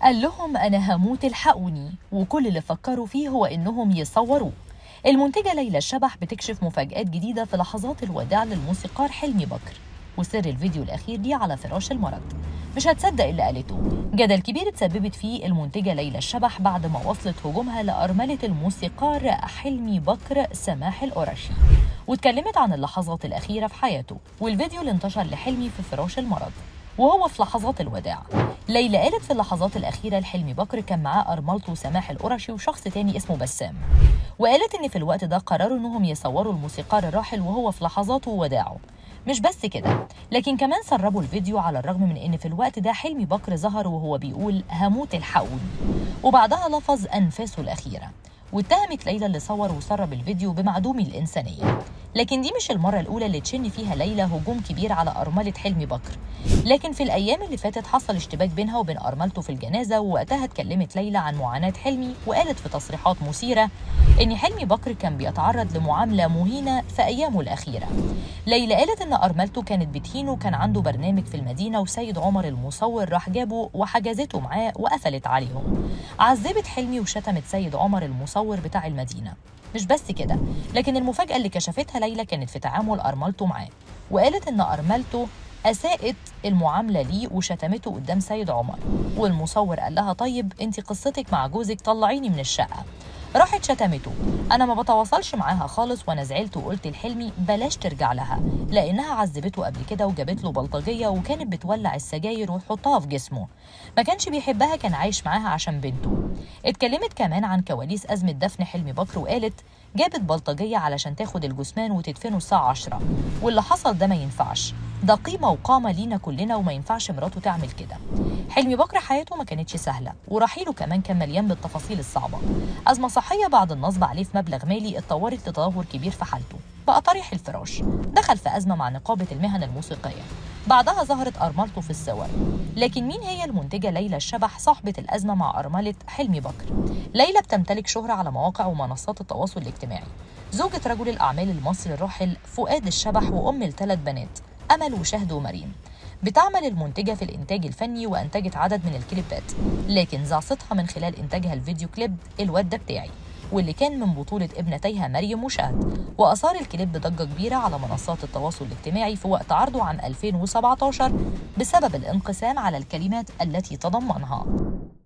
قال لهم أنا هموت الحقوني وكل اللي فكروا فيه هو إنهم يصوروه المنتجة ليلى الشبح بتكشف مفاجآت جديدة في لحظات الوداع للموسيقار حلمي بكر وسر الفيديو الأخير دي على فراش المرض مش هتصدق اللي قالته جدل كبير اتسببت فيه المنتجة ليلى الشبح بعد ما وصلت هجومها لأرملة الموسيقار حلمي بكر سماح القرشي واتكلمت عن اللحظات الأخيرة في حياته والفيديو اللي انتشر لحلمي في فراش المرض وهو في لحظات الوداع ليلى قالت في اللحظات الأخيرة لحلمي بكر كان معاه أرملته سماح القرشي وشخص تاني اسمه بسام وقالت إن في الوقت ده قرروا إنهم يصوروا الموسيقار الراحل وهو في لحظاته ووداعه مش بس كده لكن كمان سربوا الفيديو على الرغم من ان في الوقت ده حلمي بكر ظهر وهو بيقول هموت الحقوني وبعدها لفظ انفاسه الاخيره واتهمت ليلى اللي صور وسرب الفيديو بمعدوم الإنسانية لكن دي مش المرة الأولى اللي تشن فيها ليلى هجوم كبير على أرملة حلمي بكر لكن في الأيام اللي فاتت حصل اشتباك بينها وبين أرملته في الجنازة ووقتها اتكلمت ليلى عن معاناة حلمي وقالت في تصريحات مثيرة إن حلمي بكر كان بيتعرض لمعاملة مهينة في أيامه الأخيرة ليلى قالت إن أرملته كانت بتهينه وكان عنده برنامج في المدينة وسيد عمر المصور راح جابه وحجزته معاه وقفلت عليهم عذبت حلمي وشتمت سيد عمر المصور بتاع المدينة مش بس كده لكن المفاجأة اللي كشفتها ليلى كانت في تعامل أرملته معاه وقالت إن أرملته أساءت المعاملة ليه وشتمته قدام سيد عمر والمصور قال لها طيب انت قصتك مع جوزك طلعيني من الشقة راحت شتمته انا ما بتواصلش معاها خالص وانا زعلت وقلت لحلمي بلاش ترجع لها لانها عذبته قبل كده وجابت له بلطجيه وكانت بتولع السجاير وتحطها في جسمه ما كانش بيحبها كان عايش معاها عشان بنته اتكلمت كمان عن كواليس ازمه دفن حلمي بكر وقالت جابت بلطجيه علشان تاخد الجثمان وتدفنه الساعه 10 واللي حصل ده ما ينفعش ده قيمه وقامه لينا كلنا وما ينفعش مراته تعمل كده حلمي بكر حياته ما كانتش سهله ورحيله كمان كان مليان بالتفاصيل الصعبه ازمه صحيه بعد النصب عليه في مبلغ مالي اتطورت لتدهور كبير في حالته بقى طريح الفراش دخل في ازمه مع نقابه المهن الموسيقيه بعدها ظهرت أرملته في الصور لكن مين هي المنتجة ليلى الشبح صاحبة الأزمة مع أرملة حلمي بكر ليلى بتمتلك شهرة على مواقع ومنصات التواصل الاجتماعي زوجة رجل الأعمال المصري الراحل فؤاد الشبح وأم لثلاث بنات أمل وشهد ومريم بتعمل المنتجة في الإنتاج الفني وأنتجت عدد من الكليبات لكن زعصتها من خلال إنتاجها الفيديو كليب الواد ده بتاعي واللي كان من بطولة ابنتيها مريم وشهد وأثار الكليب ضجة كبيرة على منصات التواصل الاجتماعي في وقت عرضه عام 2017 بسبب الانقسام على الكلمات التي تضمنها